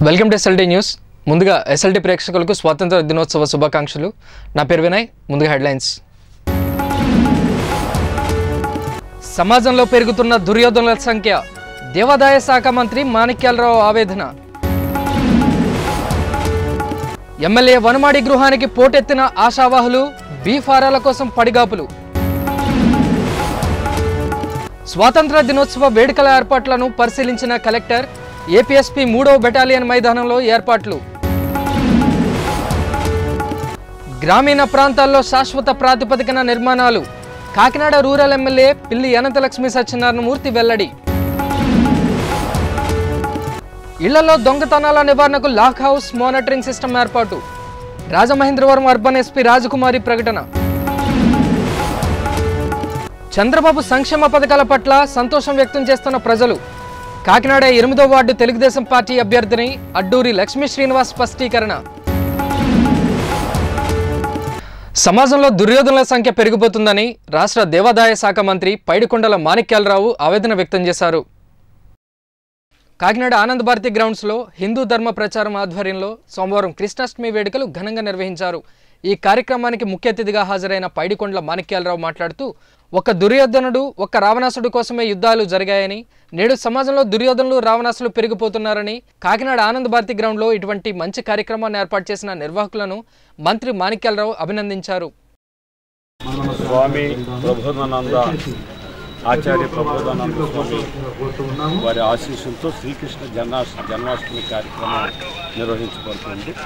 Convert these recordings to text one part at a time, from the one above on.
welcome to SLT news ముందుగా SLT ప్రేక్షకులకు స్వాతంత్ర దినోత్సవ శుభాకాంక్షలు నా పేరు వినయ్ ముందుగా హెడ్లైన్స్ సమాజంలో పెరుగుతున్న దుర్యోధనుల సంఖ్య దేవాదాయ శాఖ మంత్రి మాణిక్యాలరావు ఆవేదన ఎమ్మెల్యే వనమాడి గృహానికి పోటెత్తిన ఆశావాహులు బీఫారాల కోసం పడిగాపులు స్వాతంత్ర దినోత్సవ వేడుకల ఏర్పాట్లను పరిశీలించిన కలెక్టర్ ఏపీఎస్పీ మూడవ బెటాలియన్ మైదానంలో ఏర్పాట్లు గ్రామీణ ప్రాంతాల్లో శాశ్వత ప్రాతిపదికన నిర్మాణాలు కాకినాడ రూరల్ ఎమ్మెల్యే పిల్లి అనంతలక్ష్మి సత్యనారాయణమూర్తి వెల్లడి ఇళ్లలో దొంగతనాల నివారణకు లాక్ హౌస్ మానిటరింగ్ సిస్టమ్ ఏర్పాటు రాజమహేంద్రవరం అర్బన్ ఎస్పీ రాజకుమారి ప్రకటన చంద్రబాబు సంక్షేమ పథకాల పట్ల సంతోషం వ్యక్తం చేస్తున్న ప్రజలు కాకినాడ ఎనిమిదో వార్డు తెలుగుదేశం పార్టీ అభ్యర్థిని అడ్డూరి లక్ష్మీ శ్రీనివాస్ స్పష్టీకరణ సమాజంలో దుర్యోధనుల సంఖ్య పెరిగిపోతుందని రాష్ట్ర దేవాదాయ శాఖ మంత్రి పైడికొండల మాణిక్యాలరావు ఆవేదన వ్యక్తం చేశారు కాకినాడ ఆనంద్ భారతి గ్రౌండ్స్లో హిందూ ధర్మ ప్రచారం ఆధ్వర్యంలో సోమవారం కృష్ణాష్టమి వేడుకలు ఘనంగా నిర్వహించారు ఈ కార్యక్రమానికి ముఖ్య అతిథిగా హాజరైన పైడికొండల మాణిక్యాలరావు మాట్లాడుతూ ఒక దుర్యోధనుడు ఒక రావణాసుడు కోసమే యుద్ధాలు జరిగాయని నేడు సమాజంలో దుర్యోధనులు రావణాసులు పెరిగిపోతున్నారని కాకినాడ ఆనంద్ భారతి గ్రౌండ్లో ఇటువంటి మంచి కార్యక్రమాన్ని ఏర్పాటు చేసిన నిర్వాహకులను మంత్రి మాణిక్యాలరావు అభినందించారు స్వామి ప్రబోధానంద ఆచార్య ప్రబోధానంద స్వామి వారి ఆశీస్సులతో శ్రీకృష్ణ జన్మాష్ జన్మాష్టమి కార్యక్రమం నిర్వహించబడుతుంది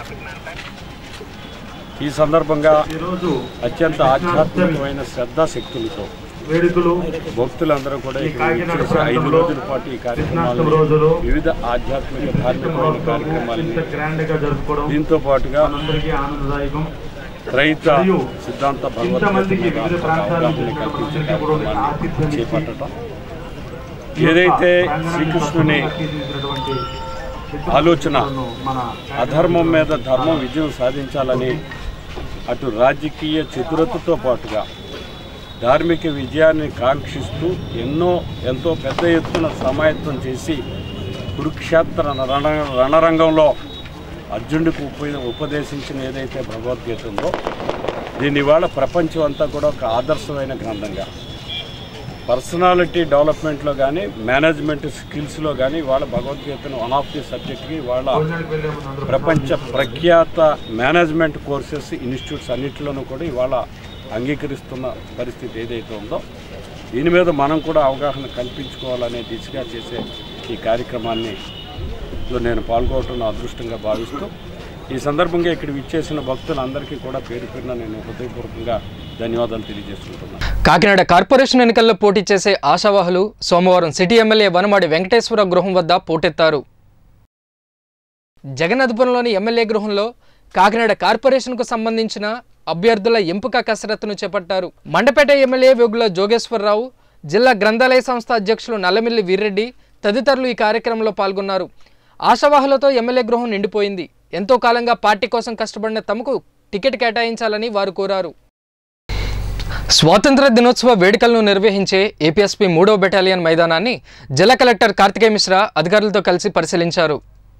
ఈ సందర్భంగా అత్యంత ఆధ్యాత్మికమైన శ్రద్ధాశక్తులతో వేడుకలు భక్తులందరూ కూడా ఇక్కడ వచ్చేసి ఐదు రోజుల పాటు ఈ కార్యక్రమాలు రోజులు వివిధ ఆధ్యాత్మిక ధార్మికమైన కార్యక్రమాలని గ్రాండ్ గా జరుపుకోవడం దీంతో పాటుగా అందరికీ ఆనందదాయకం రైత సిద్ధాంత భగవద్గీత మీద వివిధ ప్రాంతాల అవగాహన నుంచి కల్పించే వచ్చినటువంటి కార్యక్రమాన్ని ఆతిథ్యం ఇచ్చి చేపట్టడం ఏదైతే శ్రీకృష్ణుని తీర్చిదిద్దినటువంటి ఆలోచన మన అధర్మం మీద ధర్మం విజయం సాధించాలని అటు రాజకీయ చతురతతో పాటుగా ధార్మిక విజయాన్ని కాంక్షిస్తూ ఎన్నో ఎంతో పెద్ద ఎత్తున సమాయత్తం చేసి కురుక్షేత్ర రణ రణరంగంలో అర్జునుడికి ఉప ఉపదేశించిన ఏదైతే భగవద్గీత ఉందో దీని ఇవాళ ప్రపంచం అంతా కూడా ఒక ఆదర్శమైన గ్రంథంగా పర్సనాలిటీ డెవలప్మెంట్లో కానీ మేనేజ్మెంట్ స్కిల్స్లో కానీ ఇవాళ భగవద్గీతను వన్ ఆఫ్ ది సబ్జెక్ట్కి ఇవాళ భోజనానికి వెళ్ళే ముందు అందరూ ప్రపంచ ప్రఖ్యాత మేనేజ్మెంట్ కోర్సెస్ ఇన్స్టిట్యూట్స్ అన్నింటిలోనూ కూడా ఇవాళ అంగీకరిస్తున్న పరిస్థితి ఏదైతే ఉందో దీని మీద మనం కూడా అవగాహన కల్పించుకోవాలనే దిశగా చేసే ఈ కార్యక్రమాన్ని లో నేను పాల్గొనడం నా అదృష్టంగా భావిస్తూ ఈ సందర్భంగా ఇక్కడ విచ్చేసిన భక్తులందరికీ కూడా పేరు పేరున నేను హృదయపూర్వకంగా ధన్యవాదాలు తెలియజేసుకుంటున్నాను కాకినాడ కార్పొరేషన్ ఎన్నికల్లో పోటీ చేసే ఆశావాహులు సోమవారం సిటీ ఎమ్మెల్యే వనమాడి వెంకటేశ్వర గృహం వద్ద పోటెత్తారు జగన్నాథపురంలోని ఎమ్మెల్యే గృహంలో కాకినాడ కార్పొరేషన్కు సంబంధించిన అభ్యర్థుల ఎంపిక కసరత్తును చేపట్టారు మండపేట ఎమ్మెల్యే వెగుల జోగేశ్వరరావు జిల్లా గ్రంథాలయ సంస్థ అధ్యక్షులు నల్లమిల్లి వీర్రెడ్డి తదితరులు ఈ కార్యక్రమంలో పాల్గొన్నారు ఆశావాహులతో ఎమ్మెల్యే గృహం నిండిపోయింది ఎంతో కాలంగా పార్టీ కోసం కష్టపడిన తమకు టికెట్ కేటాయించాలని వారు కోరారు స్వాతంత్ర దినోత్సవ వేడుకలను నిర్వహించే ఏపీఎస్పీ మూడవ బెటాలియన్ మైదానాన్ని జిల్లా కలెక్టర్ కార్తికేయ మిశ్రా అధికారులతో కలిసి పరిశీలించారు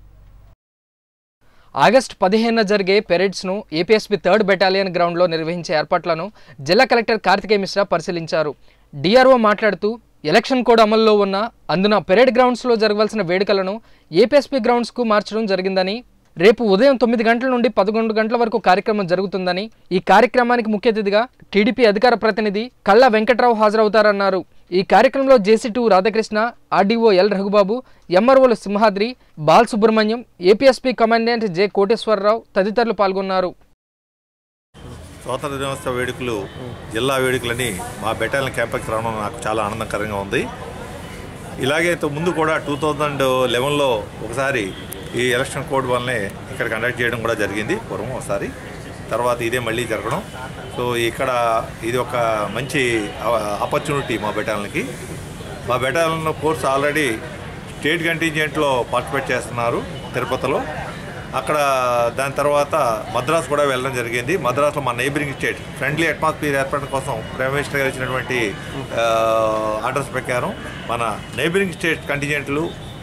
ఆగస్టు పదిహేనున జరిగే పెరేడ్స్ను ఏపీఎస్పీ థర్డ్ బెటాలియన్ గ్రౌండ్లో నిర్వహించే ఏర్పాట్లను జిల్లా కలెక్టర్ కార్తికేయ మిశ్రా పరిశీలించారు డిఆర్ఓ మాట్లాడుతూ ఎలక్షన్ కోడ్ అమల్లో ఉన్న అందున పెరేడ్ గ్రౌండ్స్లో జరగవలసిన వేడుకలను ఏపీఎస్పీ గ్రౌండ్స్కు మార్చడం జరిగిందని రేపు ఉదయం తొమ్మిది గంటల నుండి పదకొండు గంటల వరకు కార్యక్రమం జరుగుతుందని ఈ కార్యక్రమానికి ముఖ్య అతిథిగా టీడీపీ అధికార ప్రతినిధి కల్లా వెంకట్రావు హాజరవుతారన్నారు ఈ కార్యక్రమంలో JC two Radhakrishna RDO L Raghubabu ఎంఆర్ఓలు Simhadri Bal Subrahmanyam APSP commandant J Koteswararao తదితరులు పాల్గొన్నారు స్వాతంత్ర దినోత్సవ వేడుకలు జిల్లా వేడుకలని మా బెటాలియన్ క్యాంపస్కి రావడం నాకు చాలా ఆనందకరంగా ఉంది ఇలాగే ఇంతకు ముందు కూడా టూ థౌజండ్ లెవెన్లో ఒకసారి ఈ ఎలక్షన్ కోడ్ వల్లనే ఇక్కడ కండక్ట్ చేయడం కూడా జరిగింది పూర్వం ఒకసారి తర్వాత ఇదే మళ్ళీ జరగడం సో ఇక్కడ ఇది ఒక మంచి ఆపర్చునిటీ మా బెటాలియన్కి మా బెటాలియన్ కోర్స్ ఆల్రెడీ స్టేట్ కంటింజెంట్లో పార్టిసిపేట్ చేస్తున్నారు తిరుపతిలో అక్కడ దాని తర్వాత మద్రాస్ కూడా వెళ్ళడం జరిగింది మద్రాస్లో మా నైబరింగ్ స్టేట్ ఫ్రెండ్లీ అట్మాస్ఫియర్ ఏర్పడడం కోసం ప్రైమ్ మినిస్టర్ గారు ఇచ్చినటువంటి ఆర్డర్స్ ప్రకారం మన నైబరింగ్ స్టేట్ కంటిజెంట్లు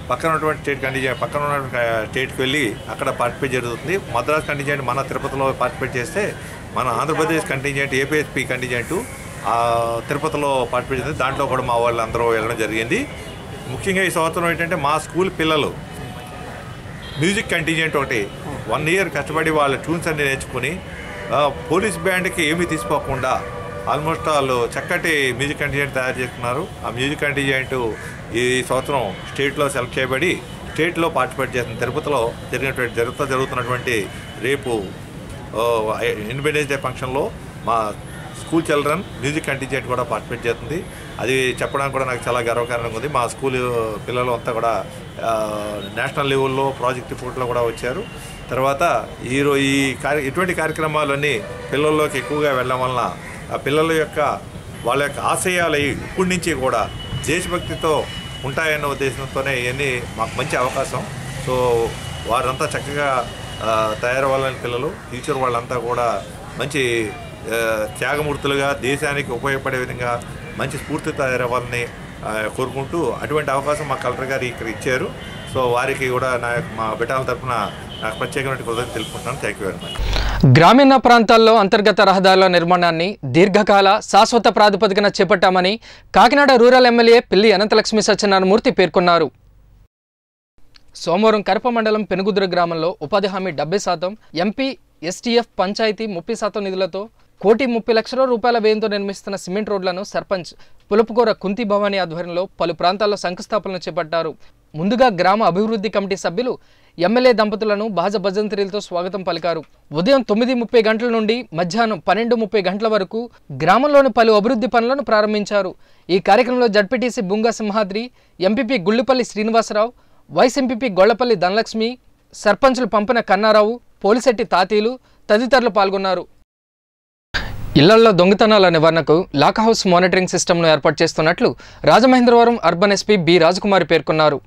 పక్కన ఉన్నటువంటి స్టేట్ కంటింజెంట్ పక్కన ఉన్న స్టేట్కి వెళ్ళి అక్కడ పార్టిసిపేట్ జరుగుతుంది మద్రాస్ కంటింజెంట్ మన తిరుపతిలో పార్టిసిపేట్ చేస్తే మన ఆంధ్రప్రదేశ్ కంటింజెంట్ ఏపీఎస్పీ కంటింజెంట్ ఆ, తిరుపతిలో పార్టిసిపేట్ చేసింది దాంట్లో కూడా మా వాళ్ళు అందరూ వెళ్ళడం జరిగింది ముఖ్యంగా ఈ సంవత్సరం ఏంటంటే మా స్కూల్ పిల్లలు మ్యూజిక్ కంటింజెంట్ ఒకటి వన్ ఇయర్ కష్టపడి వాళ్ళ ట్యూన్స్ అన్ని నేర్చుకుని ఆ, పోలీస్ బ్యాండ్కి ఏమీ తీసుకోకుండా ఆల్మోస్ట్ వాళ్ళు చక్కటి మ్యూజిక్ కంటింజెంట్ తయారు చేసుకున్నారు ఆ మ్యూజిక్ కంటింజెంట్ ఈ సంవత్సరం స్టేట్లో సెలెక్ట్ చేయబడి స్టేట్లో పార్టిసిపేట్ చేసిన తిరుపతిలో జరిగినటువంటి జరుగుతూ జరుగుతున్నటువంటి రేపు ఇండిపెండెన్స్ డే ఫంక్షన్లో మా స్కూల్ చిల్డ్రన్ మ్యూజిక్ కంటింజెంట్ కూడా పార్టిసిపేట్ చేస్తుంది అది చెప్పడానికి కూడా నాకు చాలా గర్వకారణంగా ఉంది మా స్కూల్ పిల్లలు అంతా కూడా ఆ, నేషనల్ లెవెల్లో ప్రాజెక్ట్ రిపోర్ట్లో కూడా వచ్చారు తర్వాత ఈ రో ఈ కార్య ఇటువంటి కార్యక్రమాలన్నీ పిల్లల్లోకి ఎక్కువగా వెళ్ళడం వలన ఆ పిల్లల యొక్క వాళ్ళ యొక్క ఆశయాలు ఇప్పటి నుంచి కూడా దేశభక్తితో ఉంటాయన్న ఉద్దేశంతోనే ఇవన్నీ మాకు మంచి అవకాశం సో వారంతా చక్కగా ఆ, తయారవ్వాలని పిల్లలు ఫ్యూచర్ వాళ్ళంతా కూడా మంచి ఆ, త్యాగమూర్తులుగా దేశానికి ఉపయోగపడే విధంగా మంచి స్ఫూర్తి తయారవ్వాలని ఆ, కోరుకుంటూ అటువంటి అవకాశం మా కలెక్టర్ గారు ఇక్కడ ఇచ్చారు సో వారికి కూడా నా యొక్క- మా బిడ్డల తరఫున నాకు ప్రత్యేకమైన కృతజ్ఞత తెలుపుకుంటున్నాను థ్యాంక్ యూ వెరీ మచ్ గ్రామీణ ప్రాంతాల్లో అంతర్గత రహదారుల నిర్మాణాన్ని దీర్ఘకాల శాశ్వత ప్రాతిపదికన చేపట్టామని కాకినాడ రూరల్ ఎమ్మెల్యే పిల్లి అనంతలక్ష్మి సత్యనారాయణమూర్తి పేర్కొన్నారు సోమవారం కరప మండలం పెనుగుదురు గ్రామంలో ఉపాధి హామీ డెబ్బై శాతం ఎంపీ ఎస్టీఎఫ్ పంచాయతీ ముప్పై శాతం నిధులతో కోటి ముప్పై లక్షల రూపాయల వ్యయంతో నిర్మిస్తున్న సిమెంట్ రోడ్లను సర్పంచ్ పులుపుకూర కుంతి భవానీ ఆధ్వర్యంలో పలు ప్రాంతాల్లో శంకుస్థాపనలు చేపట్టారు ముందుగా గ్రామ అభివృద్ధి కమిటీ సభ్యులు ఎమ్మెల్యే దంపతులను బాజ భజంత్రీలతో స్వాగతం పలికారు ఉదయం తొమ్మిది ముప్పై గంటల నుండి మధ్యాహ్నం పన్నెండు ముప్పై గంటల వరకు గ్రామంలోని పలు అభివృద్ధి పనులను ప్రారంభించారు ఈ కార్యక్రమంలో ZPTC Bunga Simhadri MPP Gullupalli Srinivasarao vice MPP Gollapalli Dhanalakshmi సర్పంచులు పంపిన కన్నారావు పోలిశెట్టి తాతీలు తదితరులు పాల్గొన్నారు ఇళ్లలో దొంగతనాల నివారణకు లాక్ హౌస్ మానిటరింగ్ సిస్టమ్ను ఏర్పాటు చేస్తున్నట్లు Rajamahendravaram urban SP B Rajakumari పేర్కొన్నారు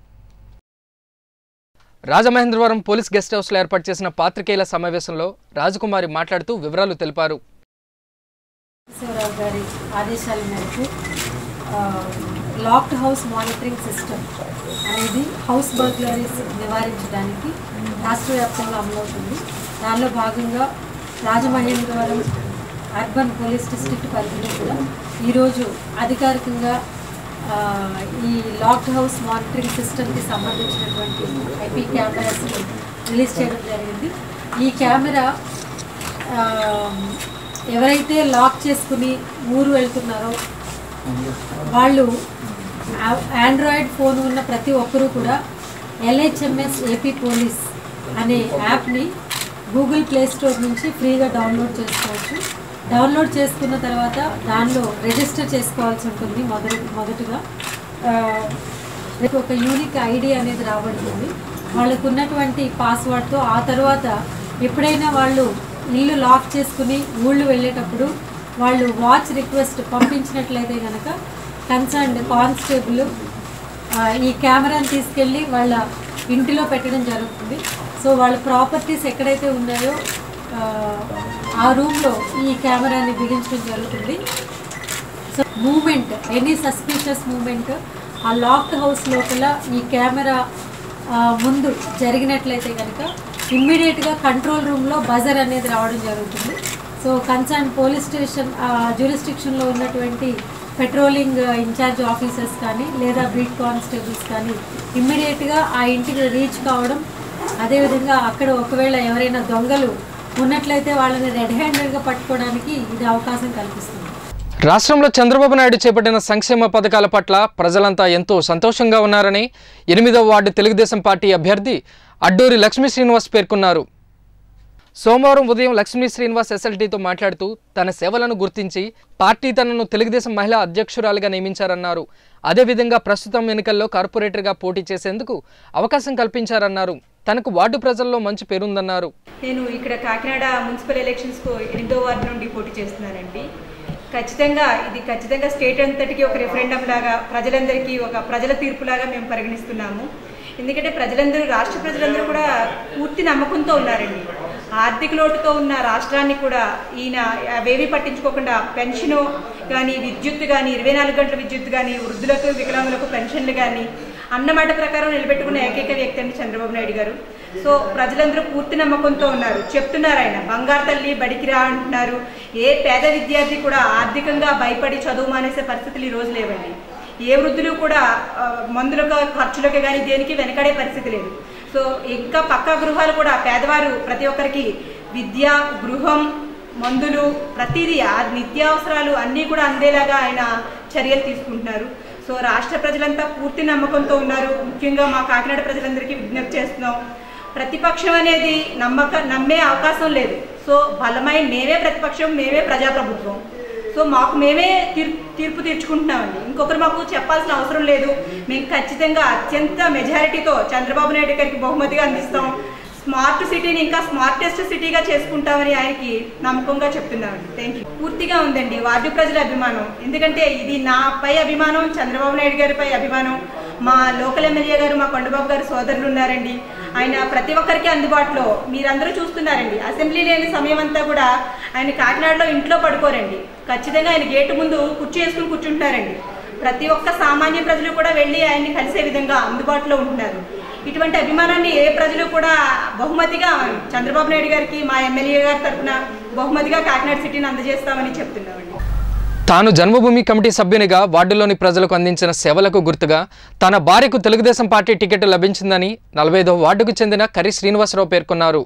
రాజమహేంద్రవరం పోలీస్ గెస్ట్ హౌస్లో ఏర్పాటు చేసిన పాత్రికేయుల సమావేశంలో రాజకుమారి మాట్లాడుతూ వివరాలు తెలిపారు శివరావు గారి ఆదేశాల మేరకు ఆ, లాక్డ్ హౌస్ మానిటరింగ్ సిస్టమ్ అనేది హౌస్ బర్గ్లరీస్ నివారించడానికి రాష్ట్ర వ్యాప్తంగా అమలవుతుంది దానిలో భాగంగా రాజమహేంద్రవరం అర్బన్ పోలీస్ డిస్ట్రిక్ట్ పరిధిలో కూడా ఈరోజు అధికారికంగా ఆ, ఈ లాక్డ్ హౌస్ మానిటరింగ్ సిస్టమ్కి సంబంధించినటువంటి ఐపీ కెమెరాస్ని రిలీజ్ చేయడం జరిగింది ఈ కెమెరా ఆ, ఎవరైతే లాక్ చేసుకుని ఊరు వెళ్తున్నారో వాళ్ళు ఆ- ఆండ్రాయిడ్ ఫోన్ ఉన్న ప్రతి ఒక్కరూ కూడా ఎల్హెచ్ఎంఎస్ ఏపీ పోలీస్ అనే యాప్ని గూగుల్ ప్లే స్టోర్ నుంచి ఫ్రీగా డౌన్లోడ్ చేసుకోవచ్చు డౌన్లోడ్ చేసుకున్న తర్వాత దానిలో రిజిస్టర్ చేసుకోవాల్సి ఉంటుంది మొదటి మొదటగా ఆ, రేపు ఒక యూనిక్ ఐడి అనేది రాబడుతుంది వాళ్ళకు ఉన్నటువంటి పాస్వర్డ్తో ఆ తర్వాత ఎప్పుడైనా వాళ్ళు ఇల్లు లాక్ చేసుకుని ఊళ్ళు వెళ్ళేటప్పుడు వాళ్ళు వాచ్ రిక్వెస్ట్ పంపించినట్లయితే కనుక కన్సర్న్డ్ కానిస్టేబుల్ ఆ, ఈ కెమెరాని తీసుకెళ్ళి వాళ్ళ ఇంటిలో పెట్టడం జరుగుతుంది సో వాళ్ళ ప్రాపర్టీస్ ఎక్కడైతే ఉన్నాయో ఆ, ఆ రూమ్లో ఈ కెమెరాని బిగించడం జరుగుతుంది so moment any suspicious moment ఆ లాక్డ్ హౌస్ లోపల ఈ కెమెరా ఆ, ముందు జరిగినట్లయితే కనుక ఇమ్మీడియట్గా కంట్రోల్ రూమ్లో బజర్ అనేది రావడం జరుగుతుంది సో కన్సర్న్ పోలీస్ స్టేషన్ జ్యూరిస్టిక్షన్లో ఉన్నటువంటి పెట్రోలింగ్ ఇన్ఛార్జ్ ఆఫీసర్స్ కానీ లేదా బీట్ కానిస్టేబుల్స్ కానీ ఇమ్మీడియట్గా ఆ ఇంటికి రీచ్ కావడం అదేవిధంగా అక్కడ ఒకవేళ ఎవరైనా దొంగలు ఉన్నట్లయితే వాళ్ళని రెడ్ హ్యాండెడ్గా పట్టుకోవడానికి ఇది అవకాశం కల్పిస్తుంది రాష్ట్రంలో చంద్రబాబు నాయుడు చేపట్టిన సంక్షేమ పథకాల పట్ల ప్రజలంతా ఎంతో సంతోషంగా ఉన్నారని ఎనిమిదవ వార్డు తెలుగుదేశం పార్టీ అభ్యర్థి అడ్డూరి లక్ష్మీ శ్రీనివాస్ పేర్కొన్నారు సోమవారం ఉదయం లక్ష్మీ శ్రీనివాస్ ఎస్ఎల్టీతో మాట్లాడుతూ తన సేవలను గుర్తించి పార్టీ తనను తెలుగుదేశం మహిళా అధ్యక్షురాలిగా నియమించారన్నారు అదేవిధంగా ప్రస్తుతం ఎన్నికల్లో కార్పొరేటర్గా పోటీ చేసేందుకు అవకాశం కల్పించారన్నారు తనకు వార్డు ప్రజల్లో మంచి పేరుందన్నారు నేను ఇక్కడ కాకినాడ మున్సిపల్ ఎలక్షన్స్కు ఎనిమిదో వార్డు నుండి పోటీ చేస్తున్నానండి ఖచ్చితంగా ఇది ఖచ్చితంగా స్టేట్ అంతటికి ఒక రెఫరెండం లాగా ప్రజలందరికీ ఒక ప్రజల తీర్పులాగా మేము పరిగణిస్తున్నాము ఎందుకంటే ప్రజలందరూ రాష్ట్ర ప్రజలందరూ కూడా పూర్తి నమ్మకంతో ఉన్నారండి ఆర్థిక లోటుతో ఉన్న రాష్ట్రాన్ని కూడా ఈయన అవేవి పట్టించుకోకుండా పెన్షను కానీ విద్యుత్ కానీ ఇరవై నాలుగు గంటల విద్యుత్ కానీ వృద్ధులకు వికలాంగులకు పెన్షన్లు కానీ అన్నమాట ప్రకారం నిలబెట్టుకున్న ఏకైక వ్యక్తి అండి చంద్రబాబు నాయుడు గారు సో ప్రజలందరూ పూర్తి నమ్మకంతో ఉన్నారు చెప్తున్నారు ఆయన బంగారు తల్లి బడికి రా అంటున్నారు ఏ పేద విద్యార్థి కూడా ఆర్థికంగా భయపడి చదువు మానేసే పరిస్థితులు ఈ రోజు లేవండి ఏ వృద్ధులు కూడా ఆ, మందులకు ఖర్చులకు కానీ దేనికి వెనకడే పరిస్థితి లేదు సో ఇంకా పక్కా గృహాలు కూడా పేదవారు ప్రతి ఒక్కరికి విద్య గృహం మందులు ప్రతిదీ ఆ నిత్యావసరాలు అన్నీ కూడా అందేలాగా ఆయన చర్యలు తీసుకుంటున్నారు సో రాష్ట్ర ప్రజలంతా పూర్తి నమ్మకంతో ఉన్నారు ముఖ్యంగా మా కాకినాడ ప్రజలందరికీ విజ్ఞప్తి చేస్తున్నాం ప్రతిపక్షం అనేది నమ్మక నమ్మే అవకాశం లేదు సో బలమైన మేమే ప్రతిపక్షం మేమే ప్రజాప్రభుత్వం సో మాకు మేమే తీర్ తీర్పు తీర్చుకుంటున్నామండి ఇంకొకరు మాకు చెప్పాల్సిన అవసరం లేదు మేము ఖచ్చితంగా అత్యంత మెజారిటీతో చంద్రబాబు నాయుడు గారికి బహుమతిగా అందిస్తాం స్మార్ట్ సిటీని ఇంకా స్మార్టెస్ట్ సిటీగా చేసుకుంటామని ఆయనకి నమ్మకంగా చెప్తున్నామండి థ్యాంక్ యూ పూర్తిగా ఉందండి వార్డు ప్రజల అభిమానం ఎందుకంటే ఇది నాపై అభిమానం చంద్రబాబు నాయుడు గారిపై అభిమానం మా లోకల్ ఎమ్మెల్యే గారు మా కొండబాబు గారు సోదరులు ఉన్నారండి ఆయన ప్రతి ఒక్కరికి అందుబాటులో మీరందరూ చూస్తున్నారండి అసెంబ్లీ లేని సమయం అంతా కూడా ఆయన కాకినాడలో ఇంట్లో పడుకోరండి ఖచ్చితంగా ఆయన గేటు ముందు కుర్చీ వేసుకుని కూర్చుంటారండి ప్రతి ఒక్క సామాన్య ప్రజలు కూడా వెళ్ళి ఆయన్ని కలిసే విధంగా అందుబాటులో ఉంటున్నారు ఇటువంటి అభిమానాన్ని ఏ ప్రజలు కూడా బహుమతిగా చంద్రబాబు నాయుడు గారికి మా ఎమ్మెల్యే గారి తరఫున బహుమతిగా కాకినాడ సిటీని అందజేస్తామని చెప్తున్నామండి తాను జన్మభూమి కమిటీ సభ్యునిగా వార్డులోని ప్రజలకు అందించిన సేవలకు గుర్తుగా తన భార్యకు తెలుగుదేశం పార్టీ టికెట్ లభించిందని నలభై వార్డుకు చెందిన కరి శ్రీనివాసరావు పేర్కొన్నారు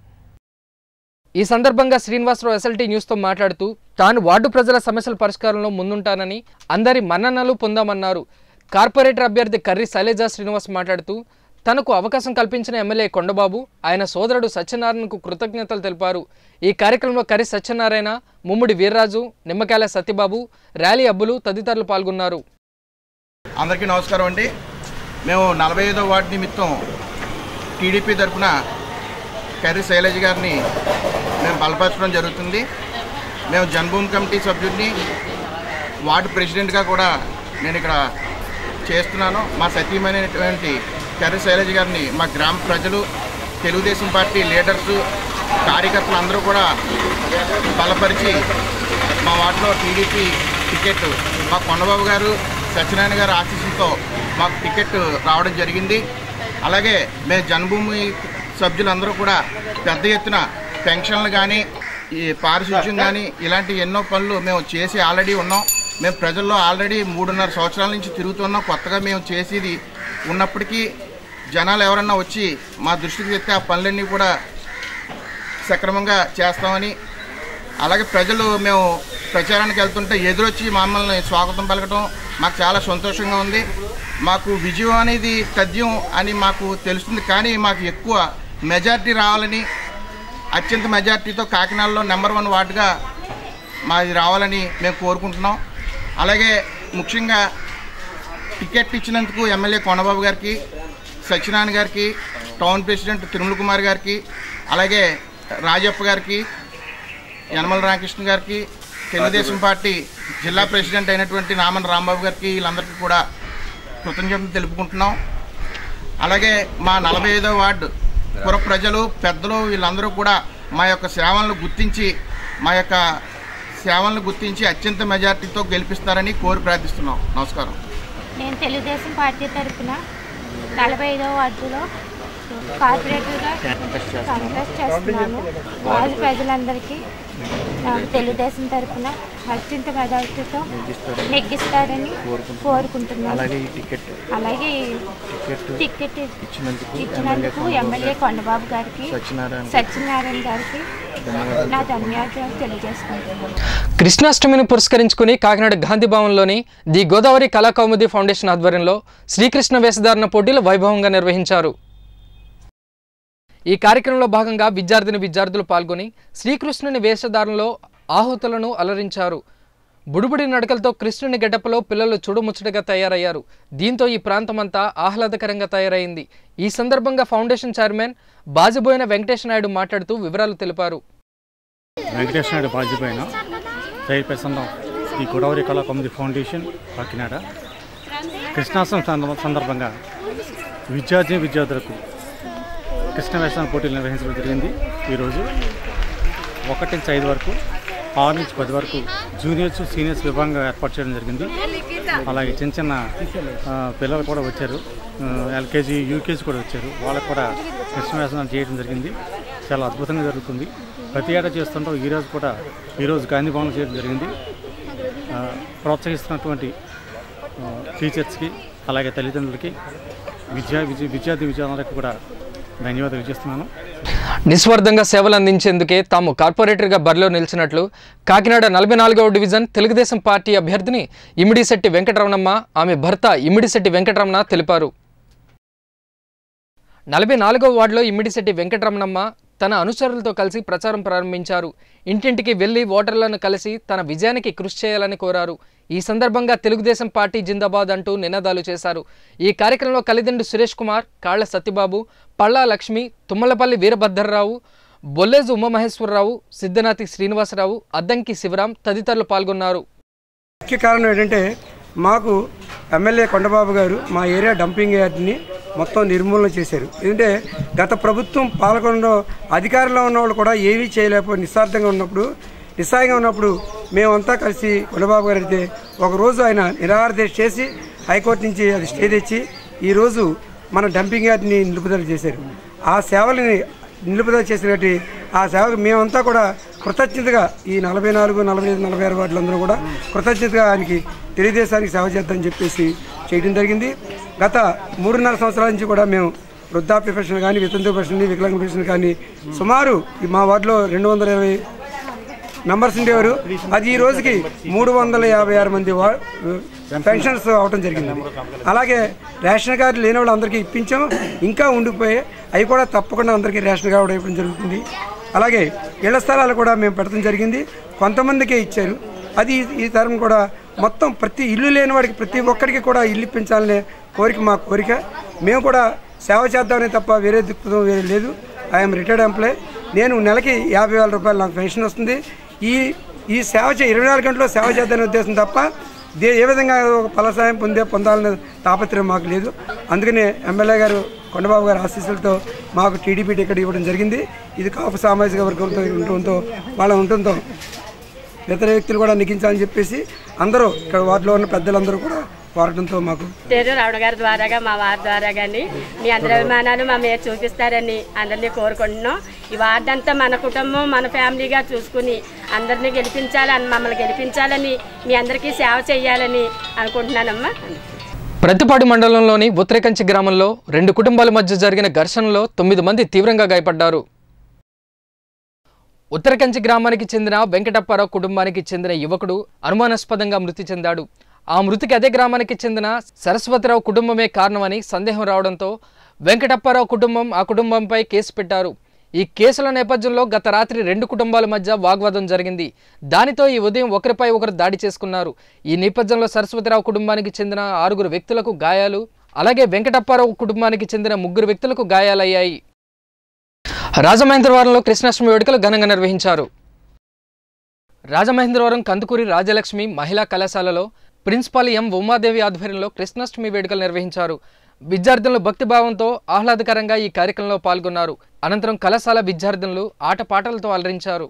ఈ సందర్భంగా శ్రీనివాసరావు ఎస్ఎల్టీ న్యూస్తో మాట్లాడుతూ తాను వార్డు ప్రజల సమస్యల పరిష్కారంలో ముందుంటానని అందరి మన్ననలు పొందామన్నారు కార్పొరేటర్ అభ్యర్థి కర్రి శైలజా శ్రీనివాస్ మాట్లాడుతూ తనకు అవకాశం కల్పించిన ఎమ్మెల్యే కొండబాబు ఆయన సోదరుడు సత్యనారాయణకు కృతజ్ఞతలు తెలిపారు ఈ కార్యక్రమంలో కరి సత్యనారాయణ ముమ్ముడి వీర్రాజు నిమ్మకాయల సత్యబాబు ర్యాలీ అబ్బులు తదితరులు పాల్గొన్నారు అందరికీ నమస్కారం అండి మేము నలభై ఐదో వార్డు నిమిత్తం టీడీపీ తరఫున కర్రీ శైలజ గారిని మేము బలపరచడం జరుగుతుంది మేము జన్మభూమి కమిటీ సభ్యుడిని వార్డు ప్రెసిడెంట్గా కూడా నేను ఇక్కడ చేస్తున్నాను మా సతీమైనటువంటి కర్రీ శైలజ గారిని మా గ్రామ ప్రజలు తెలుగుదేశం పార్టీ లీడర్స్ కార్యకర్తలు అందరూ కూడా బలపరిచి మా వార్డులో టీడీపీ టికెట్ మా కొండబాబు గారు సత్యనారాయణ గారు ఆశీస్సులతో మాకు టికెట్ రావడం జరిగింది అలాగే మేము జన్మభూమి సభ్యులందరూ కూడా పెద్ద ఎత్తున పెన్షన్లు కానీ ఈ పారిశుధ్యం కానీ ఇలాంటి ఎన్నో పనులు మేము చేసి ఆల్రెడీ ఉన్నాం మేము ప్రజల్లో ఆల్రెడీ మూడున్నర సంవత్సరాల నుంచి తిరుగుతున్నాం కొత్తగా మేము చేసేది ఉన్నప్పటికీ జనాలు ఎవరన్నా వచ్చి మా దృష్టికి తెస్తే ఆ పనులన్నీ కూడా సక్రమంగా చేస్తామని అలాగే ప్రజలు మేము ప్రచారానికి వెళ్తుంటే ఎదురొచ్చి మమ్మల్ని స్వాగతం పలకటం మాకు చాలా సంతోషంగా ఉంది మాకు విజయం అనేది తథ్యం అని మాకు తెలుస్తుంది కానీ మాకు ఎక్కువ మెజారిటీ రావాలని అత్యంత మెజారిటీతో కాకినాడలో నెంబర్ వన్ వార్డుగా మాది రావాలని మేము కోరుకుంటున్నాం అలాగే ముఖ్యంగా టికెట్ ఇచ్చినందుకు ఎమ్మెల్యే కొండబాబు గారికి సత్యనారాయణ గారికి టౌన్ ప్రెసిడెంట్ తిరుమల కుమార్ గారికి అలాగే రాజప్ప గారికి యనమల రామకృష్ణ గారికి తెలుగుదేశం పార్టీ జిల్లా ప్రెసిడెంట్ అయినటువంటి నామన్ రాంబాబు గారికి వీళ్ళందరికీ కూడా కృతజ్ఞతలు తెలుపుకుంటున్నాం అలాగే మా నలభై ఐదో వార్డు పుర ప్రజలు పెద్దలు వీళ్ళందరూ కూడా మా యొక్క సేవలను గుర్తించి మా యొక్క సేవలను గుర్తించి అత్యంత మెజార్టీతో గెలిపిస్తారని కోరి ప్రార్థిస్తున్నాం నమస్కారం నేను తెలుగుదేశం పార్టీ తరఫున నలభై ఐదవ వార్డులో కార్పొరేటర్గా కంటెస్ట్ చేస్తున్నాను వార్డు ప్రజలందరికీ ఆ, తెలుగుదేశం తరఫున అత్యంత మెజారిటీతో నెగ్గిస్తారని కోరుకుంటున్నాను అలాగే టికెట్ అలాగే టికెట్ ఇచ్చినందుకు ఎమ్మెల్యే కొండబాబు గారికి సత్యనారాయణ గారికి నా ధన్యవాదాలు తెలియజేసుకుంటున్నాను కృష్ణాష్టమిని పురస్కరించుకుని కాకినాడ గాంధీ భవన్లోని ది గోదావరి కళాకౌముది ఫౌండేషన్ ఆధ్వర్యంలో శ్రీకృష్ణ వేషధారణ పోటీలు వైభవంగా నిర్వహించారు ఈ కార్యక్రమంలో భాగంగా విద్యార్థిని విద్యార్థులు పాల్గొని శ్రీకృష్ణుని వేషధారణలో ఆహుతులను అలరించారు బుడిబుడి నడకలతో కృష్ణుని గడ్డపలో పిల్లలు చూడముచ్చటగా తయారయ్యారు దీంతో ఈ ప్రాంతమంతా ఆహ్లాదకరంగా తయారైంది ఈ సందర్భంగా ఫౌండేషన్ చైర్మన్ బాజిబోయిన వెంకటేష్ నాయుడు మాట్లాడుతూ వివరాలు తెలిపారు వెంకటేష్ నాయుడు బాధ్యపైన chairperson of the Godavari Kala committee foundation Kakinada Krishnashtami సంద- సందర్భంగా విద్యార్థి విద్యార్థులకు కృష్ణ వేషాల పోటీలు నిర్వహించడం జరిగింది ఈరోజు ఒకటి నుంచి ఐదు వరకు ఆరు నుంచి పది వరకు జూనియర్స్ సీనియర్స్ విభాగంగా ఏర్పాటు చేయడం జరిగింది అలాగే చిన్న చిన్న ఆ, పిల్లలు కూడా వచ్చారు ఆ, ఎల్కేజీ యూకేజీ కూడా వచ్చారు వాళ్ళకు కూడా కృష్ణవ్యాసనం చేయడం జరిగింది చాలా అద్భుతంగా జరుగుతుంది ప్రతి ఏటా చేస్తుంటాం ఈరోజు కూడా ఈరోజు గాంధీ భవన్లో చేయడం జరిగింది ఆ, ప్రోత్సహిస్తున్నటువంటి ఆ, టీచర్స్కి అలాగే తల్లిదండ్రులకి విద్యా విద్య విద్యార్థి విద్యార్థులకు కూడా ధన్యవాదాలు చేస్తున్నాను నిస్వార్థంగా సేవలు అందించేందుకే తాము కార్పొరేటర్గా బరిలో నిలిచినట్లు కాకినాడ నలభై నాలుగవ డివిజన్ తెలుగుదేశం పార్టీ అభ్యర్థిని ఇమిడిశెట్టి వెంకటరమణమ్మ ఆమె భర్త ఇమిడిశెట్టి వెంకటరమణ తెలిపారు నలభై నాలుగవ వార్డులో ఇమ్మిడిశెట్టి వెంకటరమణమ్మ తన అనుచరులతో కలిసి ప్రచారం ప్రారంభించారు ఇంటింటికి వెళ్లి ఓటర్లను కలిసి తన విజయానికి కృషి చేయాలని కోరారు ఈ సందర్భంగా తెలుగుదేశం పార్టీ జిందాబాద్ అంటూ నినాదాలు చేశారు ఈ కార్యక్రమంలో కలిదిండు సురేష్ కుమార్ కాళ్ల సత్యబాబు పళ్ళా లక్ష్మి తుమ్మలపల్లి వీరభద్రరావు బొల్లేజు ఉమామహేశ్వరరావు సిద్ధనాథి శ్రీనివాసరావు అద్దంకి శివరాం తదితరులు పాల్గొన్నారు ముఖ్య కారణం ఏంటంటే మాకు ఎమ్మెల్యే కొండబాబు గారు మా ఏరియా డంపింగ్ యార్డ్ని మొత్తం నిర్మూలన చేశారు ఎందుకంటే గత ప్రభుత్వం పాల్గొనలో అధికారంలో ఉన్న వాళ్ళు కూడా ఏమీ చేయలేకపోయి నిస్వార్థంగా ఉన్నప్పుడు నిస్సాయంగా ఉన్నప్పుడు మేమంతా కలిసి కొండబాబు గారు అయితే ఒకరోజు ఆయన నిరాహార దీక్ష చేసి హైకోర్టు నుంచి అది స్టే తెచ్చి ఈరోజు మన డంపింగ్ యార్డ్ని నిలుపుదల చేశారు ఆ సేవలని నిలుపుదల చేసినట్టు ఆ సేవకు మేమంతా కూడా కృతజ్ఞతగా ఈ నలభై నాలుగు నలభై ఐదు నలభై ఆరు వార్డులందరూ కూడా కృతజ్ఞతగా ఆయనకి తెలుగుదేశానికి సేవ చేద్దామని చెప్పేసి చేయడం జరిగింది గత మూడున్నర సంవత్సరాల నుంచి కూడా మేము వృద్ధాప్య పెన్షన్ కానీ వితంతు పెన్షన్ వికలాంగ పెన్షన్ కానీ సుమారు ఈ మా వార్డులో రెండు వందల ఇరవై మెంబర్స్ ఉండేవారు అది ఈ రోజుకి మూడు వందల యాభై ఆరు మంది వా- పెన్షన్స్ అవటం జరిగింది అలాగే రేషన్ కార్డు లేని వాళ్ళు అందరికీ ఇప్పించాం ఇంకా ఉండిపోయి అవి కూడా తప్పకుండా అందరికీ రేషన్ కార్డు ఇవ్వడం జరుగుతుంది అలాగే ఇళ్ల స్థలాలు కూడా మేము పెట్టడం జరిగింది కొంతమందికే ఇచ్చారు అది ఈ- ఈ తరం కూడా మొత్తం ప్రతి ఇల్లు లేని వాడికి ప్రతి ఒక్కరికి కూడా ఇల్లు ఇప్పించాలనే కోరిక మా కోరిక మేము కూడా సేవ చేద్దామనే తప్ప వేరే దిక్కుతం వేరే లేదు ఐఎమ్ రిటైర్డ్ ఎంప్లాయ్ నేను నెలకి యాభై వేల రూపాయలు నాకు పెన్షన్ వస్తుంది ఈ ఈ సేవ చే ఇరవై నాలుగు గంటల్లో సేవ చేద్దానే ఉద్దేశం తప్ప దే ఏ విధంగా ఒక ఫలసాయం పొందే పొందాలనే తాపత్రయం మాకు లేదు అందుకనే ఎమ్మెల్యే గారు కొండబాబు గారి ఆశీస్సులతో మాకు టీడీపీ టికెట్ ఇవ్వడం జరిగింది ఇది కాపు సామాజిక వర్గంతో ఉండటంతో వాళ్ళ ఉండటంతో ఇతర వ్యక్తులు కూడా నిగించాలని చెప్పేసి అందరూ ఇక్కడ వార్డులో ఉన్న పెద్దలందరూ కూడా కోరడంతో మాకు పేరు రావణ గారి ద్వారాగా మా వారి ద్వారా కానీ మీ అందరి అభిమానాలు మా మీద చూపిస్తారని అందరినీ కోరుకుంటున్నాం ఈ వార్డు అంతా మన కుటుంబం మన ఫ్యామిలీగా చూసుకుని అందరినీ గెలిపించాలని మమ్మల్ని గెలిపించాలని మీ అందరికీ సేవ చేయాలని అనుకుంటున్నానమ్మా ప్రతిపాడు మండలంలోని ఉత్తరేకంచి గ్రామంలో రెండు కుటుంబాల మధ్య జరిగిన ఘర్షణలో తొమ్మిది మంది తీవ్రంగా గాయపడ్డారు ఉత్తరకంచి గ్రామానికి చెందిన వెంకటప్పారావు కుటుంబానికి చెందిన యువకుడు అనుమానాస్పదంగా మృతి చెందాడు ఆ మృతికి అదే గ్రామానికి చెందిన సరస్వతిరావు కుటుంబమే కారణమని సందేహం రావడంతో వెంకటప్పారావు కుటుంబం ఆ కుటుంబంపై కేసు పెట్టారు ఈ కేసుల నేపథ్యంలో గత రాత్రి రెండు కుటుంబాల మధ్య వాగ్వాదం జరిగింది దానితో ఈ ఉదయం ఒకరిపై ఒకరు దాడి చేసుకున్నారు ఈ నేపథ్యంలో సరస్వతిరావు కుటుంబానికి చెందిన ఆరుగురు వ్యక్తులకు గాయాలు అలాగే వెంకటప్పారావు కుటుంబానికి చెందిన ముగ్గురు వ్యక్తులకు గాయాలయ్యాయి రాజమహేంద్రవరంలో కృష్ణాష్టమి వేడుకలు ఘనంగా నిర్వహించారు రాజమహేంద్రవరం కందుకూరి రాజలక్ష్మి మహిళా కళాశాలలో ప్రిన్సిపాల్ ఎం ఉమాదేవి ఆధ్వర్యంలో కృష్ణాష్టమి వేడుకలు నిర్వహించారు విద్యార్థులు భక్తిభావంతో ఆహ్లాదకరంగా ఈ కార్యక్రమంలో పాల్గొన్నారు అనంతరం కళాశాల విద్యార్థులు ఆటపాటలతో అలరించారు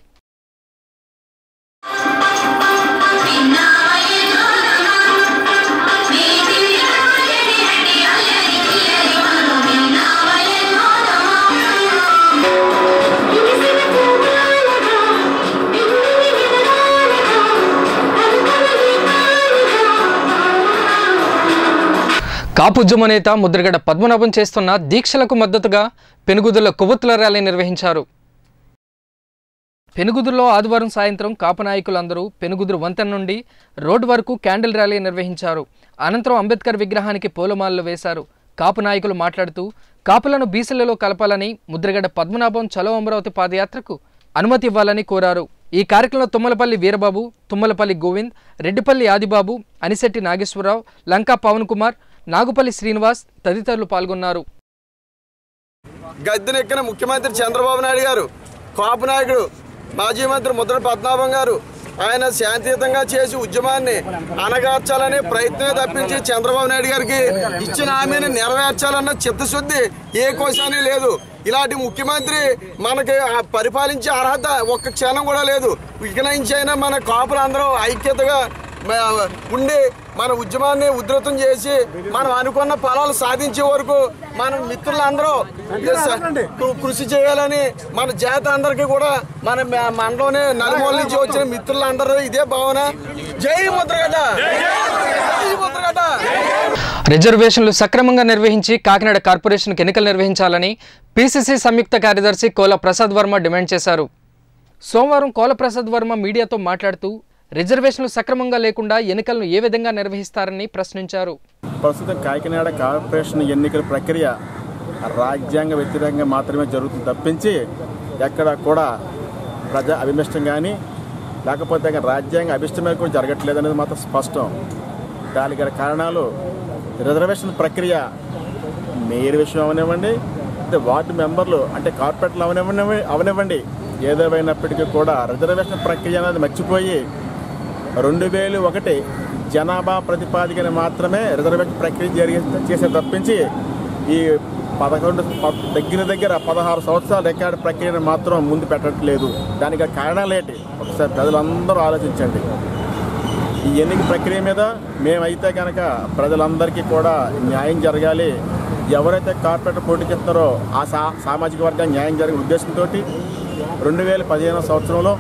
కాపుద్యమ నేత ముద్రగడ పద్మనాభం చేస్తున్న దీక్షలకు మద్దతుగా పెనుగుదుల కొవ్వొత్తుల ర్యాలీ నిర్వహించారు పెనుగుదురులో ఆదివారం సాయంత్రం కాపు నాయకులందరూ పెనుగుదురు వంతెన నుండి రోడ్డు వరకు క్యాండిల్ ర్యాలీ నిర్వహించారు అనంతరం అంబేద్కర్ విగ్రహానికి పూలమాలలు వేశారు కాపు నాయకులు మాట్లాడుతూ కాపులను బీసీలలో కలపాలని ముద్రగడ పద్మనాభం చలో అమరావతి పాదయాత్రకు అనుమతి ఇవ్వాలని కోరారు ఈ కార్యక్రమంలో తుమ్మలపల్లి వీరబాబు తుమ్మలపల్లి గోవింద్ రెడ్డిపల్లి ఆదిబాబు అనిశెట్టి నాగేశ్వరరావు లంకా పవన్ కుమార్ నాగుపల్లి శ్రీనివాస్ తదితరులు పాల్గొన్నారు గద్దెనెక్కిన ముఖ్యమంత్రి చంద్రబాబు నాయుడు గారు కాపు నాయకుడు మాజీ మంత్రి ముద్ర పద్మనాభం గారు ఆయన శాంతియుతంగా చేసి ఉద్యమాన్ని అనగార్చాలనే ప్రయత్నమే తప్పించి చంద్రబాబు నాయుడు గారికి ఇచ్చిన హామీని నెరవేర్చాలన్న చిత్తశుద్ధి ఏ కోశాన్ని లేదు ఇలాంటి ముఖ్యమంత్రి మనకి ఆ పరిపాలించే అర్హత ఒక్క క్షణం కూడా లేదు ఇక నుంచి అయినా మన కాపులు అందరూ ఐక్యతగా మ- ఉండి మన ఉద్యమాన్ని ఉధృతం చేసి మనం అనుకున్న ఫలాలు సాధించే వరకు మన మిత్రులందరూ కృ- కృషి చేయాలని మన జాతి అందరికీ కూడా మన మ- మనలోనే నలుమూల నుంచి వచ్చిన మిత్రులందరూ ఇదే భావన జై ముద్రగడ్డ జై ముద్రగడ్డ రిజర్వేషన్లు సక్రమంగా నిర్వహించి కాకినాడ కార్పొరేషన్కి ఎన్నికలు నిర్వహించాలని పీసీసీ సంయుక్త కార్యదర్శి కోల ప్రసాద్ వర్మ డిమాండ్ చేశారు సోమవారం కోల ప్రసాద్ వర్మ మీడియాతో మాట్లాడుతూ రిజర్వేషన్లు సక్రమంగా లేకుండా ఎన్నికలను ఏ విధంగా నిర్వహిస్తారని ప్రశ్నించారు ప్రస్తుతం కాకినాడ కార్పొరేషన్ ఎన్నికల ప్రక్రియ రాజ్యాంగ వ్యతిరేకంగా మాత్రమే జరుగుతుంది తప్పించి ఎక్కడ కూడా ప్రజా అభిమిష్టం కానీ లేకపోతే ఇంకా రాజ్యాంగ అభిష్టమే కూడా జరగట్లేదు అనేది మాత్రం స్పష్టం దానికి గల కారణాలు రిజర్వేషన్ ప్రక్రియ మేయర్ విషయం అవనివ్వండి అంటే వార్డు మెంబర్లు అంటే కార్పొరేట్లు అవనివ్వండి అవనివ్వండి ఏదేమైనప్పటికీ కూడా రిజర్వేషన్ ప్రక్రియ అనేది మర్చిపోయి రెండు వేలు ఒకటి జనాభా ప్రతిపాదికన మాత్రమే రిజర్వేషన్ ప్రక్రియ జరిగి చేసే తప్పించి ఈ పదకొండు ప- దగ్గర దగ్గర పదహారు సంవత్సరాల రికార్డు ప్రక్రియను మాత్రం ముందు పెట్టట్లేదు దానికి కారణాలు ఏంటి ఒకసారి ప్రజలందరూ ఆలోచించండి ఈ ఎన్నిక ప్రక్రియ మీద మేమైతే కనుక ప్రజలందరికీ కూడా న్యాయం జరగాలి ఎవరైతే కార్పొరేటర్ పోటీ చేస్తున్నారో ఆ సా సామాజిక వర్గానికి న్యాయం జరిగే ఉద్దేశంతో రెండు వేల పదిహేను సంవత్సరంలో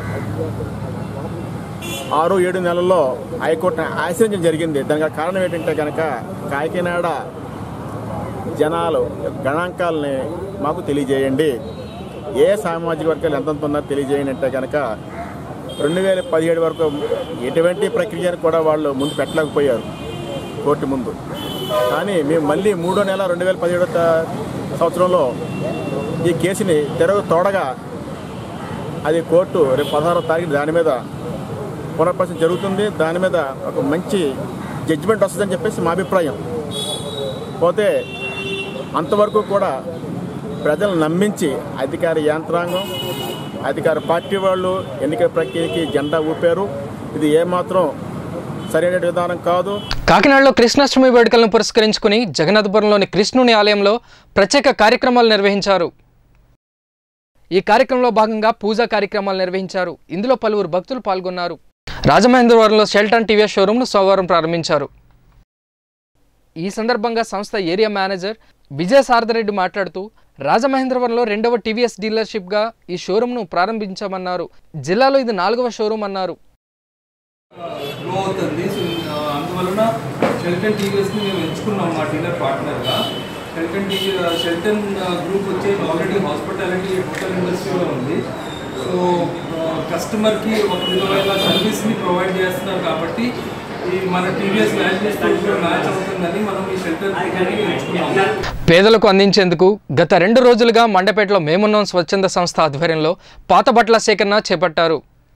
ఆరు ఏడు నెలల్లో హైకోర్టును ఆశ్రయించడం జరిగింది దానికి గల కారణం ఏంటంటే కనుక కాకినాడ జనాలు గణాంకాలని మాకు తెలియజేయండి ఏ సామాజిక వర్గాలు ఎంతెంత ఉన్నారో తెలియజేయండి అంటే కనుక రెండు వేల పదిహేడు వరకు ఎటువంటి ప్రక్రియను కూడా వాళ్ళు ముందు పెట్టలేకపోయారు కోర్టు ముందు కానీ మేము మళ్ళీ మూడో నెల రెండు వేల పదిహేడో త- సంవత్సరంలో ఈ కేసుని తెరవ తోడగా అది కోర్టు రేపు పదహారో తారీఖు దాని మీద పునర్పరిశీలన జరుగుతుంది దాని మీద ఒక మంచి జడ్జిమెంట్ వస్తుందని చెప్పేసి మా అభిప్రాయం పోతే అంతవరకు కూడా ప్రజలను నమ్మించి అధికార యంత్రాంగం అధికార పార్టీ వాళ్ళు ఎన్నికల ప్రక్రియకి జెండా ఊపారు ఇది ఏమాత్రం సరైన విధానం కాదు కాకినాడలో కృష్ణాష్టమి వేడుకలను పురస్కరించుకుని జగన్నాథపురంలోని కృష్ణుని ఆలయంలో ప్రత్యేక కార్యక్రమాలు నిర్వహించారు ఈ కార్యక్రమంలో భాగంగా పూజా కార్యక్రమాలు నిర్వహించారు ఇందులో పలువురు భక్తులు పాల్గొన్నారు రాజమహేంద్రవరంలో షెల్టన్ టీవీఎస్ షోరూంను సోమవారం ప్రారంభించారు ఈ సందర్భంగా సంస్థ ఏరియా మేనేజర్ విజయ సారథరెడ్డి మాట్లాడుతూ రాజమహేంద్రవరంలో రెండవ టీవీఎస్ డీలర్షిప్గా ఈ షోరూంను ప్రారంభించామన్నారు జిల్లాలో ఇది నాలుగవ షోరూం అన్నారు గ్రో అవుతుంది సో ఆ, అందువలన షెల్టన్ టీవీఎస్ని మేము ఎంచుకున్నాం మా డీలర్ పార్ట్నర్గా షెల్టన్ టీవీ షెల్టన్ గ్రూప్ వచ్చి ఆల్రెడీ హాస్పిటాలిటీ హోటల్ ఇండస్ట్రీలో ఉంది సో కస్టమర్కి ఒక విధమైన సర్వీస్ని ప్రొవైడ్ చేస్తున్నారు కాబట్టి ఈ మన టీవీఎస్ వాల్యూస్తో మ్యాచ్ అవుతుందని మనం ఈ షెల్టర్ టీవీని ఎంచుకున్నాం పేదలకు అందించేందుకు గత రెండు రోజులుగా మండపేటలో మేమున్నాం స్వచ్ఛంద సంస్థ ఆధ్వర్యంలో పాత బట్టల సేకరణ చేపట్టారు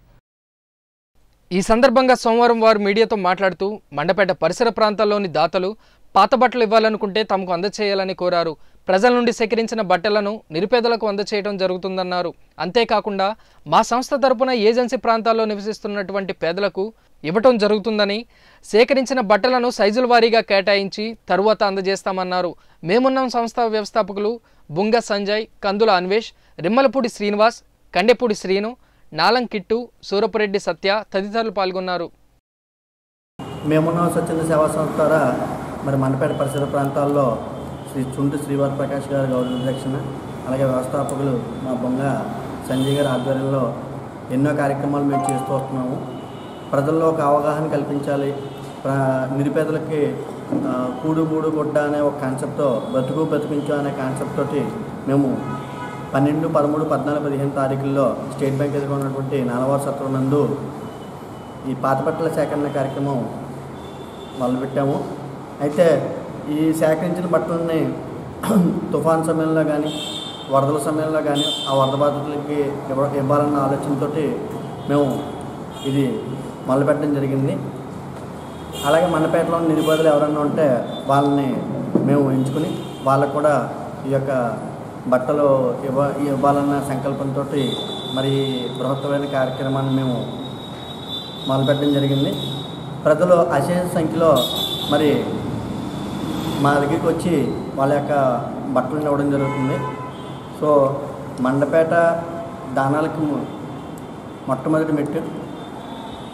ఈ సందర్భంగా సోమవారం వారు మీడియాతో మాట్లాడుతూ మండపేట పరిసర ప్రాంతాల్లోని దాతలు పాత బట్టలు ఇవ్వాలనుకుంటే తమకు అందచేయాలని కోరారు ప్రజల నుండి సేకరించిన బట్టలను నిరుపేదలకు అందచేయడం జరుగుతుందన్నారు అంతేకాకుండా మా సంస్థ తరపున ఏజెన్సీ ప్రాంతాల్లో నివసిస్తున్నటువంటి పేదలకు ఇవ్వటం జరుగుతుందని సేకరించిన బట్టలను సైజుల వారీగా కేటాయించి తరువాత అందజేస్తామన్నారు మేమున్నాం సంస్థ వ్యవస్థాపకులు బుంగ సంజయ్ కందుల అన్వేష్ రిమ్మలపూడి శ్రీనివాస్ కండెపూడి శ్రీను నాలం కిట్టు సూరపురెడ్డి సత్య తదితరులు పాల్గొన్నారు మేమున్న స్వచ్ఛంద సేవా సంస్థ ద్వారా మరి మండపేట పరిసర ప్రాంతాల్లో శ్రీ చుంటు శ్రీవారి ప్రకాష్ గారి గౌరవ అధ్యక్షన అలాగే వ్యవస్థాపకులు మా బొంగ సంజయ్ గారి ఆధ్వర్యంలో ఎన్నో కార్యక్రమాలు మేము చేస్తూ వస్తున్నాము ప్రజల్లో ఒక అవగాహన కల్పించాలి ప్ర- నిరుపేదలకి ఆ, కూడు గూడు గుడ్డ అనే ఒక కాన్సెప్ట్తో బతుకు బతుకించు అనే కాన్సెప్ట్ తోటి మేము పన్నెండు పదమూడు పద్నాలుగు పదిహేను తారీఖుల్లో స్టేట్ బ్యాంక్ ఎదురుగా ఉన్నటువంటి నాలవారు సత్రం నందు ఈ పాత బట్టల సేకరణ కార్యక్రమం మొదలుపెట్టాము అయితే ఈ సేకరించిన బట్టలని తుఫాన్ సమయంలో కానీ వరదల సమయంలో కానీ ఆ వరద బాధితులకి ఇవ్వ ఇవ్వాలన్న ఆలోచనతో మేము ఇది మొదలుపెట్టడం జరిగింది అలాగే మండపేటలో ఉన్న నిరుపేదలు ఎవరన్నా ఉంటే వాళ్ళని మేము ఎంచుకుని వాళ్ళకు కూడా ఈ యొక్క బట్టలు ఇవ్వ ఇవ్వాలన్న సంకల్పంతో మరి బృహత్తమైన కార్యక్రమాన్ని మేము మొదలుపెట్టడం జరిగింది ప్రజలు అశేష సంఖ్యలో మరి మా దగ్గరికి వచ్చి వాళ్ళ యొక్క బట్టలను ఇవ్వడం జరుగుతుంది సో మండపేట దానాలకి ము- మొట్టమొదటి మెట్టు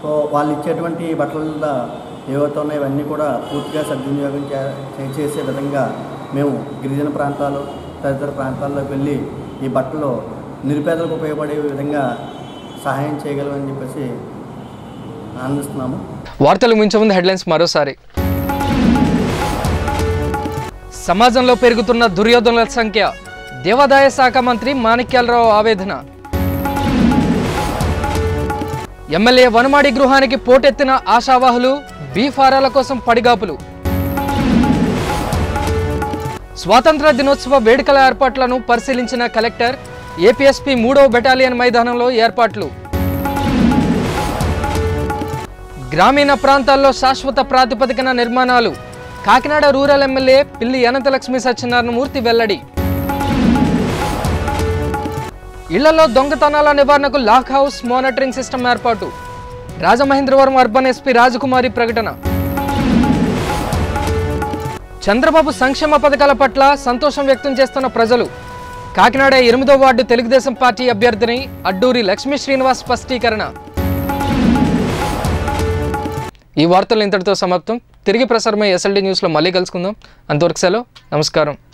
సో వాళ్ళు ఇచ్చేటువంటి బట్టల ఏవైతే ఉన్నాయో ఇవన్నీ కూడా పూర్తిగా సద్వినియోగం చే- చే- చేసే విధంగా మేము గిరిజన ప్రాంతాలు తదితర ప్రాంతాల్లోకి వెళ్ళి ఈ బట్టలు నిరుపేదలకు ఉపయోగపడే విధంగా సహాయం చేయగలమని చెప్పేసి ఆనందిస్తున్నాము వార్తలు మించే ముందు హెడ్లైన్స్ మరోసారి సమాజంలో పెరుగుతున్న దుర్యోధనుల సంఖ్య దేవాదాయ శాఖ మంత్రి మాణిక్యాలరావు ఆవేదన ఎమ్మెల్యే వనమాడి గృహానికి పోటెత్తిన ఆశావాహులు బీ ఫారాల కోసం పడిగాపులు స్వాతంత్ర దినోత్సవ వేడుకల ఏర్పాట్లను పరిశీలించిన కలెక్టర్ ఏపీఎస్పీ మూడవ బెటాలియన్ మైదానంలో ఏర్పాట్లు గ్రామీణ ప్రాంతాల్లో శాశ్వత ప్రాతిపదికన నిర్మాణాలు కాకినాడ రూరల్ ఎమ్మెల్యే పిల్లి అనంతలక్ష్మి సత్యనారాయణమూర్తి వెల్లడి ఇళ్లలో దొంగతనాల నివారణకు లాక్ హౌస్ మానిటరింగ్ సిస్టమ్ ఏర్పాటు రాజమహేంద్రవరం అర్బన్ ఎస్పీ రాజకుమారి ప్రకటన చంద్రబాబు సంక్షేమ పథకాల పట్ల సంతోషం వ్యక్తం చేస్తున్న ప్రజలు కాకినాడ ఎనిమిదో వార్డు తెలుగుదేశం పార్టీ అభ్యర్థిని అడ్డూరి లక్ష్మీ శ్రీనివాస్ స్పష్టీకరణ ఈ వార్తలు ఇంతటితో సమాప్తం తిరిగి ప్రసారమై ఎస్ఎల్డీ న్యూస్లో మళ్ళీ కలుసుకుందాం అంతవరకు సెలవు నమస్కారం